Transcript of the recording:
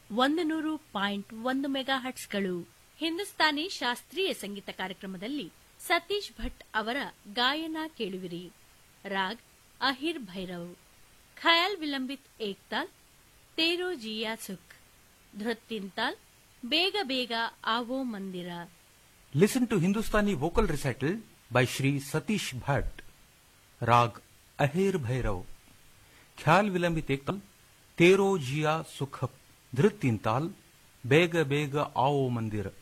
ಒಂದು ನೂರು ಪಾಯಿಂಟ್ ಒಂದು ಮೆಗಾ ಹಟ್ಸ್ಗಳು ಹಿಂದೂಸ್ತಾನಿ ಶಾಸ್ತ್ರೀಯ ಸಂಗೀತ ಕಾರ್ಯಕ್ರಮದಲ್ಲಿ ಸತೀಶ್ ಭಟ್ ಅವರ ಗಾಯನ ಕೇಳುವಿರಿ ರಾಗ್ ಅಹಿರ್ ಭೈರವ್ ಖಯಾಲ್ ವಿಲಂಬಿತ್ ಏಕ್ತಾಲ್ ತೇರೋ ಜಿಯಾ ಸುಖ್ ಧೃತ್ತಿಂತಾಲ್ ಬೇಗ ಬೇಗ ಆವೋ ಮಂದಿರ Listen to Hindustani vocal recital by Shri Satish Bhatt. Rag Ahir Bhairav. Khyal Vilambit Ektal. Tero Jia Sukh. Dhrit Tintal. Bega Bega Ao Mandir.